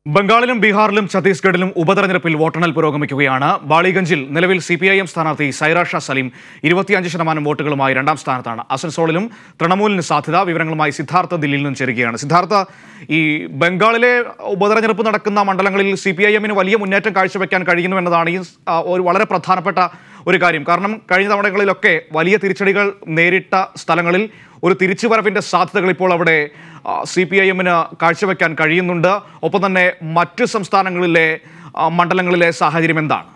ബംഗാളിലും ബീഹാറിലും ഛത്തീസ്ഗഡിലും ഉപതെരഞ്ഞെടുപ്പിൽ വോട്ടെണ്ണൽ പുരോഗമിക്കുകയാണ് ബാളിഗഞ്ചിൽ നിലവിൽ സി പി ഐ എം സ്ഥാനാർത്ഥി സൈറ ഷാ സലീം ഇരുപത്തിയഞ്ച് ശതമാനം വോട്ടുകളുമായി രണ്ടാം സ്ഥാനത്താണ് അസൻസോളിലും തൃണമൂലിന് സാധ്യത വിവരങ്ങളുമായി സിദ്ധാർത്ഥ ദില്ലിയിൽ നിന്നും ചേരുകയാണ് സിദ്ധാർത്ഥ ഈ ബംഗാളിലെ ഉപതെരഞ്ഞെടുപ്പ് നടക്കുന്ന മണ്ഡലങ്ങളിൽ സി പി ഐ എമ്മിന് വലിയ മുന്നേറ്റം കാഴ്ചവെക്കാൻ കഴിയുന്നു എന്നതാണ് ഈ ആ, ഒരു വളരെ പ്രധാനപ്പെട്ട ഒരു കാര്യം കാരണം കഴിഞ്ഞ തവണകളിലൊക്കെ വലിയ തിരിച്ചടികൾ നേരിട്ട സ്ഥലങ്ങളിൽ ഒരു തിരിച്ചുവരവിന്റെ സാധ്യതകൾ ഇപ്പോൾ അവിടെ സി പി ഐ എമ്മിന് കാഴ്ചവെക്കാൻ കഴിയുന്നുണ്ട് ഒപ്പം തന്നെ മറ്റ് സംസ്ഥാനങ്ങളിലെ ആ, മണ്ഡലങ്ങളിലെ സാഹചര്യം എന്താണ്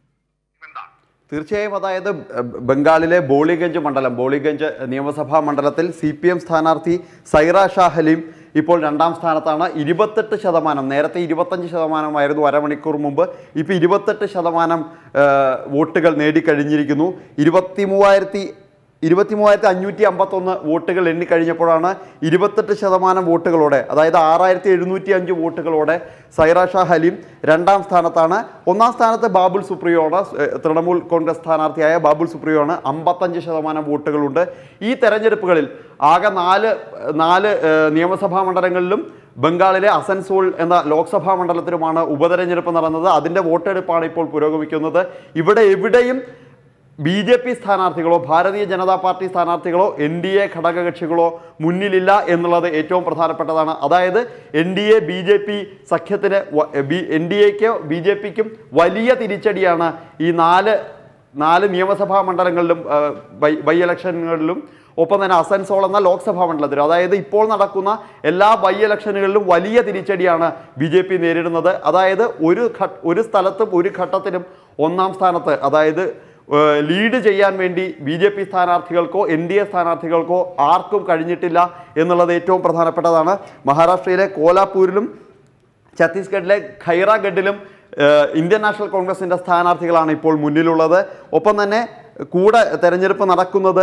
തീർച്ചയായും അതായത് ബ- ബംഗാളിലെ ബോളിഗഞ്ച് മണ്ഡലം ബോളിഗഞ്ച് നിയമസഭാ മണ്ഡലത്തിൽ സി പി എം സ്ഥാനാർത്ഥി സൈറ ഷാ ഹലീം ഇപ്പോൾ രണ്ടാം സ്ഥാനത്താണ് ഇരുപത്തെട്ട് ശതമാനം നേരത്തെ ഇരുപത്തഞ്ച് ശതമാനമായിരുന്നു അരമണിക്കൂർ മുമ്പ് ഇപ്പോൾ ഇരുപത്തെട്ട് ശതമാനം ആ, വോട്ടുകൾ നേടിക്കഴിഞ്ഞിരിക്കുന്നു ഇരുപത്തി മൂവായിരത്തി ഇരുപത്തി മൂവായിരത്തി അഞ്ഞൂറ്റി അമ്പത്തൊന്ന് വോട്ടുകൾ എണ്ണിക്കഴിഞ്ഞപ്പോഴാണ് ഇരുപത്തെട്ട് ശതമാനം വോട്ടുകളോടെ അതായത് ആറായിരത്തി എഴുന്നൂറ്റി അഞ്ച് വോട്ടുകളോടെ സൈറ ഷാ ഹലീം രണ്ടാം സ്ഥാനത്താണ് ഒന്നാം സ്ഥാനത്ത് ബാബുൽ സുപ്രിയോ ആണ് ഏഹ് തൃണമൂൽ കോൺഗ്രസ് സ്ഥാനാർത്ഥിയായ ബാബുൽ സുപ്രിയോ ആണ് അമ്പത്തഞ്ച് ശതമാനം വോട്ടുകളുണ്ട് ഈ തെരഞ്ഞെടുപ്പുകളിൽ ആകെ നാല് നാല് ഏഹ് നിയമസഭാ മണ്ഡലങ്ങളിലും ബംഗാളിലെ അസൻസോൾ എന്ന ലോക്സഭാ മണ്ഡലത്തിലുമാണ് ഉപതെരഞ്ഞെടുപ്പ് നടന്നത് അതിൻ്റെ വോട്ടെടുപ്പാണ് ഇപ്പോൾ പുരോഗമിക്കുന്നത് ഇവിടെ എവിടെയും ബി ജെ പി സ്ഥാനാർത്ഥികളോ ഭാരതീയ ജനതാ പാർട്ടി സ്ഥാനാർത്ഥികളോ എൻ ഡി എ ഘടകകക്ഷികളോ മുന്നിലില്ല എന്നുള്ളത് ഏറ്റവും പ്രധാനപ്പെട്ടതാണ് അതായത് N D A B J P സഖ്യത്തിന് എൻ ഡി എക്കോ ബി ജെ പിക്കും വലിയ തിരിച്ചടിയാണ് ഈ നാല് നാല് നിയമസഭാ മണ്ഡലങ്ങളിലും ആ, ബൈ ബൈ ഇലക്ഷനുകളിലും ഒപ്പം തന്നെ അസൻസോൾ എന്ന ലോക്സഭാ മണ്ഡലത്തിലും അതായത് ഇപ്പോൾ നടക്കുന്ന എല്ലാ ബൈ ഇലക്ഷനുകളിലും വലിയ തിരിച്ചടിയാണ് ബി ജെ പി നേരിടുന്നത് അതായത് ഒരു ഘട്ട ഒരു സ്ഥലത്തും ഒരു ഘട്ടത്തിലും ഒന്നാം സ്ഥാനത്ത് അതായത് ഏഹ് ലീഡ് ചെയ്യാൻ വേണ്ടി ബി ജെ പി സ്ഥാനാർത്ഥികൾക്കോ എൻ ഡി എ സ്ഥാനാർത്ഥികൾക്കോ ആർക്കും കഴിഞ്ഞിട്ടില്ല എന്നുള്ളത് ഏറ്റവും പ്രധാനപ്പെട്ടതാണ് മഹാരാഷ്ട്രയിലെ കോലാപൂരിലും ഛത്തീസ്ഗഡിലെ ഖൈറാഗഡിലും ഏഹ്, ഇന്ത്യൻ നാഷണൽ കോൺഗ്രസിന്റെ സ്ഥാനാർത്ഥികളാണ് ഇപ്പോൾ മുന്നിലുള്ളത് ഒപ്പം തന്നെ കൂടെ തെരഞ്ഞെടുപ്പ് നടക്കുന്നത്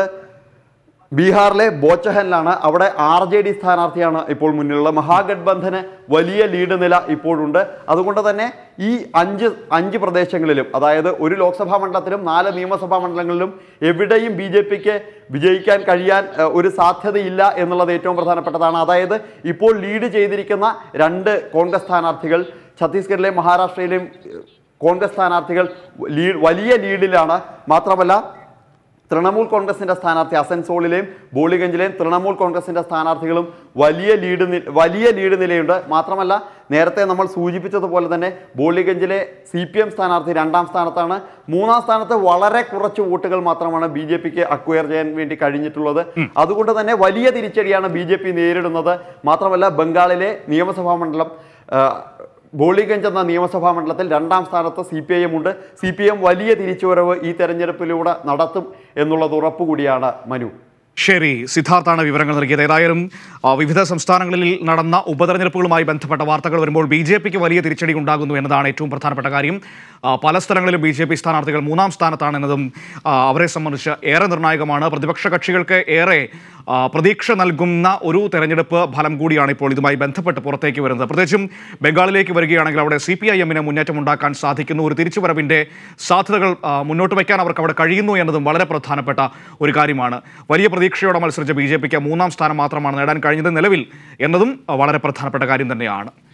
ബീഹാറിലെ ബോച്ചഹനിലാണ് അവിടെ ആർ ജെ ഡി സ്ഥാനാർത്ഥിയാണ് ഇപ്പോൾ മുന്നിലുള്ളത് മഹാഗഡ്ബന്ധന് വലിയ ലീഡ് നില ഇപ്പോഴുണ്ട് അതുകൊണ്ട് തന്നെ ഈ അഞ്ച് അഞ്ച് പ്രദേശങ്ങളിലും അതായത് ഒരു ലോക്സഭാ മണ്ഡലത്തിലും നാല് നിയമസഭാ മണ്ഡലങ്ങളിലും എവിടെയും ബി ജെ പിക്ക് വിജയിക്കാൻ കഴിയാൻ ഏഹ്, ഒരു സാധ്യതയില്ല എന്നുള്ളത് ഏറ്റവും പ്രധാനപ്പെട്ടതാണ് അതായത് ഇപ്പോൾ ലീഡ് ചെയ്തിരിക്കുന്ന രണ്ട് കോൺഗ്രസ് സ്ഥാനാർത്ഥികൾ ഛത്തീസ്ഗഡിലെയും മഹാരാഷ്ട്രയിലെയും ഏഹ്, കോൺഗ്രസ് സ്ഥാനാർത്ഥികൾ ലീഡ് വലിയ ലീഡിലാണ് മാത്രമല്ല തൃണമൂൽ കോൺഗ്രസിന്റെ സ്ഥാനാർത്ഥി അസൻസോളിലെയും ബോളിഗഞ്ചിലെയും തൃണമൂൽ കോൺഗ്രസിന്റെ സ്ഥാനാർത്ഥികളും വലിയ ലീഡ് നി- വലിയ ലീഡ് നിലയുണ്ട് മാത്രമല്ല നേരത്തെ നമ്മൾ സൂചിപ്പിച്ചതുപോലെ തന്നെ ബോളിഗഞ്ചിലെ സി പി എം സ്ഥാനാർത്ഥി രണ്ടാം സ്ഥാനത്താണ് മൂന്നാം സ്ഥാനത്ത് വളരെ കുറച്ച് വോട്ടുകൾ മാത്രമാണ് ബി ജെ പിക്ക് അക്വയർ ചെയ്യാൻ വേണ്ടി കഴിഞ്ഞിട്ടുള്ളത് അതുകൊണ്ട് തന്നെ വലിയ തിരിച്ചടിയാണ് ബി ജെ പി നേരിടുന്നത് മാത്രമല്ല ബംഗാളിലെ നിയമസഭാ മണ്ഡലം ആ, ബോളിഗഞ്ച് എന്ന നിയമസഭാ മണ്ഡലത്തിൽ രണ്ടാം സ്ഥാനത്ത് സി പി ഐ എം ഉണ്ട് സി പി എം വലിയ തിരിച്ചുവരവ് ഈ തെരഞ്ഞെടുപ്പിലൂടെ നടത്തും എന്നുള്ളത് ഉറപ്പുകൂടിയാണ് മനു ശരി സിദ്ധാർത്ഥാണ് വിവരങ്ങൾ നൽകിയത് ഏതായാലും ആ, വിവിധ സംസ്ഥാനങ്ങളിൽ നടന്ന ഉപതെരഞ്ഞെടുപ്പുകളുമായി ബന്ധപ്പെട്ട വാർത്തകൾ വരുമ്പോൾ ബി ജെ പിക്ക് വലിയ തിരിച്ചടി ഉണ്ടാകുന്നു എന്നതാണ് ഏറ്റവും പ്രധാനപ്പെട്ട കാര്യം ആ, പല സ്ഥലങ്ങളിലും ബി ജെ പി സ്ഥാനാർത്ഥികൾ മൂന്നാം സ്ഥാനത്താണെന്നതും ആ, അവരെ സംബന്ധിച്ച് ഏറെ നിർണായകമാണ് പ്രതിപക്ഷ കക്ഷികൾക്ക് ഏറെ ആ, പ്രതീക്ഷ നൽകുന്ന ഒരു തെരഞ്ഞെടുപ്പ് ഫലം കൂടിയാണ് ഇപ്പോൾ ഇതുമായി ബന്ധപ്പെട്ട് പുറത്തേക്ക് വരുന്നത് പ്രത്യേകിച്ചും ബംഗാളിലേക്ക് വരികയാണെങ്കിൽ അവിടെ സി പി ഐ എമ്മിന് മുന്നേറ്റം ഉണ്ടാക്കാൻ സാധിക്കുന്നു ഒരു തിരിച്ചുവരവിൻ്റെ സാധ്യതകൾ ആ, മുന്നോട്ട് വയ്ക്കാൻ അവർക്ക് അവിടെ കഴിയുന്നു എന്നതും വളരെ പ്രധാനപ്പെട്ട ഒരു കാര്യമാണ് വലിയ പ്രതീക്ഷയോടെ മത്സരിച്ച ബി ജെ പിക്ക് മൂന്നാം സ്ഥാനം മാത്രമാണ് നേടാൻ കഴിഞ്ഞത് നിലവിൽ എന്നതും ആ, വളരെ പ്രധാനപ്പെട്ട കാര്യം തന്നെയാണ്